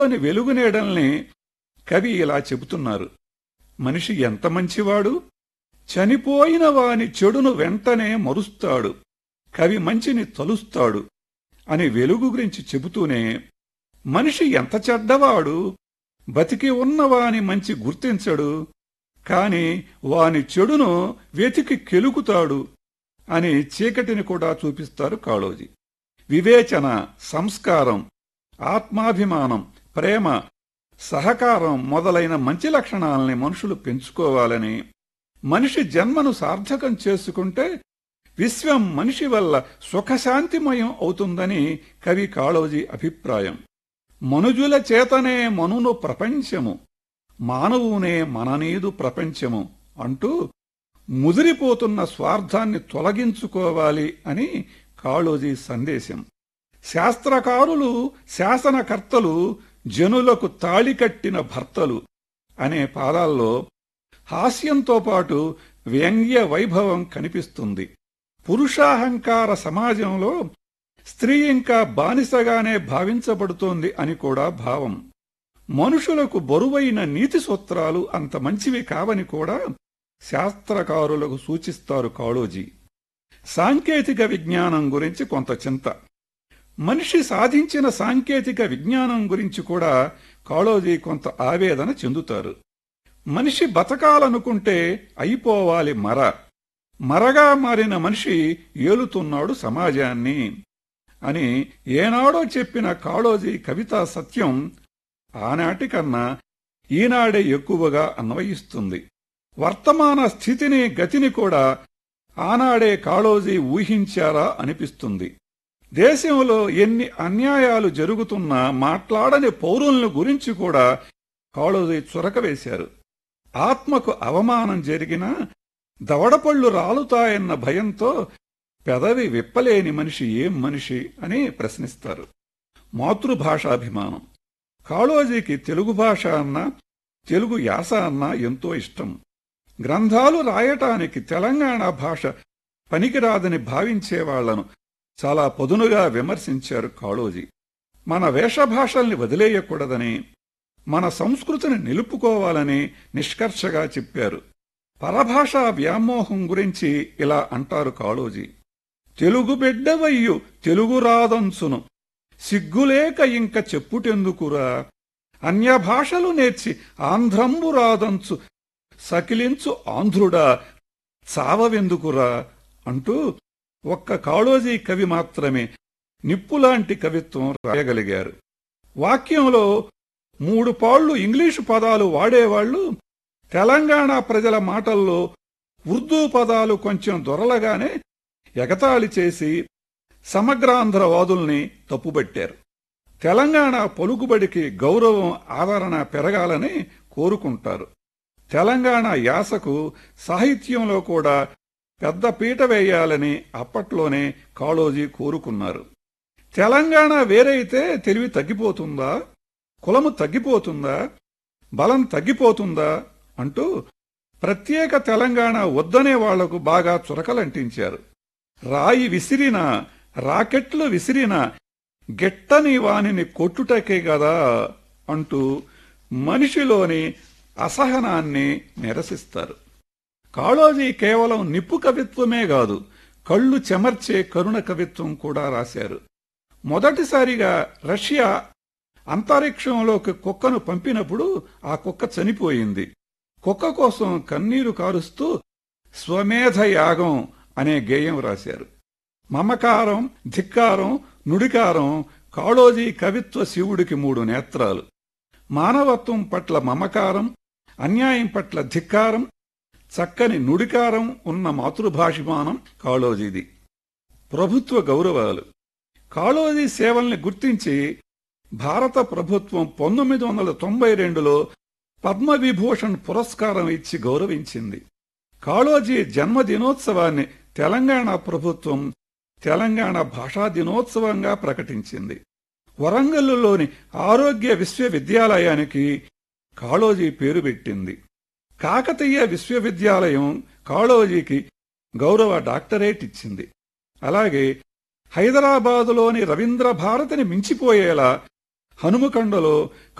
అని వెలుగునేడల్ని కవి ఇలా చెబుతున్నారు మనిషి ఎంత మంచివాడు చనిపోయిన వాని చెడును వెంటనే మరుస్తాడు కవి మంచిని తలుస్తాడు అని వెలుగు గురించి చెబుతూనే మనిషి ఎంత చెడ్డవాడు బతికి ఉన్నవాని మంచి గుర్తించడు కాని వాని చెడును వెతికి కెలుకుతాడు అని చీకటిని కూడా చూపిస్తారు కాళోజీ వివేచన సంస్కారం ఆత్మాభిమానం ప్రేమ సహకారం మొదలైన మంచి లక్షణాలని మనుషులు పెంచుకోవాలని మనిషి జన్మను సార్థకం చేసుకుంటే విశ్వం మనిషి వల్ల సుఖశాంతిమయం అవుతుందని కవి కాళోజీ అభిప్రాయం మనుజుల చేతనే మనును ప్రపంచము మానవునే మననీదు ప్రపంచము అంటూ ముదిరిపోతున్న స్వార్థాన్ని తొలగించుకోవాలి అని కాళోజీ సందేశం శాస్త్రకారులు శాసనకర్తలు జనులకు తాళికట్టిన భర్తలు అనే పాదాల్లో హాస్యంతో పాటు వ్యంగ్య వైభవం కనిపిస్తుంది పురుషాహంకార సమాజంలో స్త్రీ ఇంకా బానిసగానే భావించబడుతోంది అని కూడా భావం మనుషులకు బరువైన నీతి సూత్రాలు అంత మంచివి కావని కూడా శాస్త్రకారులకు సూచిస్తారు కాళోజీ సాంకేతిక విజ్ఞానం గురించి కొంత చింత మనిషి సాధించిన సాంకేతిక విజ్ఞానం గురించి కూడా కాళోజీ కొంత ఆవేదన చెందుతారు మనిషి బతకాలనుకుంటే అయిపోవాలి మర మరగా మారిన మనిషి ఏలుతున్నాడు సమాజాన్ని అని ఏనాడో చెప్పిన కాళోజీ కవితా సత్యం ఆనాటికన్నా ఈనాడే ఎక్కువగా అన్వయిస్తుంది వర్తమాన స్థితిని గతిని కూడా ఆనాడే కాళోజీ ఊహించారా అనిపిస్తుంది దేశంలో ఎన్ని అన్యాయాలు జరుగుతున్నా మాట్లాడని పౌరులను గురించి కూడా కాళోజీ చురకవేశారు ఆత్మకు అవమానం జరిగినా దవడపళ్ళు రాలుతాయన్న భయంతో పెదవి విప్పలేని మనిషి ఏం మనిషి అని ప్రశ్నిస్తారు మాతృభాషాభిమానం కాళోజీకి తెలుగు భాష అన్నా తెలుగు యాస అన్నా ఎంతో ఇష్టం గ్రంథాలు రాయటానికి తెలంగాణ భాష పనికిరాదని భావించేవాళ్లను చాలా పదునుగా విమర్శించారు కాళోజీ మన వేషభాషల్ని వదిలేయకూడదని మన సంస్కృతిని నిలుపుకోవాలని నిష్కర్షగా చెప్పారు పరభాషా వ్యామోహం గురించి ఇలా అంటారు కాళోజీ తెలుగు బిడ్డవయ్యు తెలుగు రాదంచును సిగ్గులేక ఇంక చెప్పుటెందుకురా అన్య భాషలు నేర్చి ఆంధ్రంబు రాదంచు సకిలించు ఆంధ్రుడా చావవెందుకురా అంటూ ఒక్క కాళోజీ కవి మాత్రమే నిప్పులాంటి కవిత్వం రాయగలిగారు వాక్యంలో మూడు పాళ్లు ఇంగ్లీషు పదాలు వాడేవాళ్లు తెలంగాణ ప్రజల మాటల్లో ఉర్దూ పదాలు కొంచెం దొరలగానే ఎగతాళి చేసి సమగ్రాంధ్రవాదుల్ని తప్పుబట్టారు తెలంగాణ పలుకుబడికి గౌరవం ఆదరణ పెరగాలని కోరుకుంటారు తెలంగాణ యాసకు సాహిత్యంలో కూడా పెద్ద పీట వేయాలని అప్పట్లోనే కాళోజీ కోరుకున్నారు తెలంగాణ వేరైతే తెలివి తగ్గిపోతుందా కులము తగ్గిపోతుందా బలం తగ్గిపోతుందా అంటూ ప్రత్యేక తెలంగాణ వద్దనే వాళ్లకు బాగా చురకలంటించారు రాయి విసిరిన రాకెట్లు విసిరిన గిట్టని వానిని కొట్టుటకే గదా అంటూ మనిషిలోని అసహనాన్ని నిరసిస్తారు కాళోజీ కేవలం నిప్పు కవిత్వమే కాదు కళ్ళు చెమర్చే కరుణ కవిత్వం కూడా రాశారు మొదటిసారిగా రష్యా అంతరిక్షంలోకి కుక్కను పంపినప్పుడు ఆ కుక్క చనిపోయింది కుక్క కోసం కన్నీరు కారుస్తూ స్వమేధ యాగం అనే గేయం రాశారు మమకారం ధిక్కారం నుడికారం కాళోజీ కవిత్వ శివుడికి మూడు నేత్రాలు మానవత్వం పట్ల మమకారం అన్యాయం పట్ల ధిక్కారం చక్కని నుడికారం ఉన్న మాతృభాషిమానం కాళోజీది ప్రభుత్వ గౌరవాలు కాళోజీ సేవల్ని గుర్తించి భారత ప్రభుత్వం పంతొమ్మిది వందల తొంభై రెండులో పద్మవిభూషణ్ పురస్కారం ఇచ్చి గౌరవించింది కాళోజీ జన్మదినోత్సవాన్ని తెలంగాణ ప్రభుత్వం తెలంగాణ భాషా దినోత్సవంగా ప్రకటించింది వరంగల్లులోని ఆరోగ్య విశ్వవిద్యాలయానికి కాళోజీ పేరు పెట్టింది కాకతీయ విశ్వవిద్యాలయం కాళోజీకి గౌరవ డాక్టరేట్ ఇచ్చింది అలాగే హైదరాబాదులోని రవీంద్ర భారతిని మించిపోయేలా హనుమకొండలో